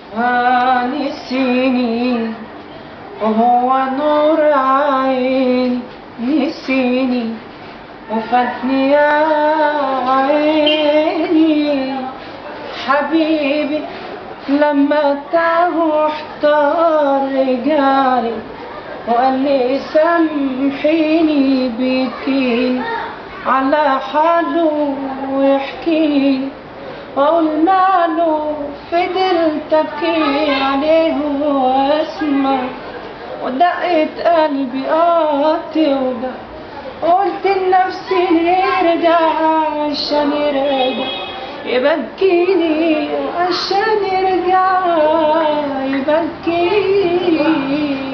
نسيني وهو نور عين نسيني وفاتني يا عيني حبيبي لما تاه واحتار رجالي وقال لي سامحيني بيكيني على حاله ويحكيني واقول ماله فضلت ابكي عليه واسمع ودقت قلبي قاطي وده قلت لنفسي يرجع عشان يرجع يبكيني عشان يرجع يبكيني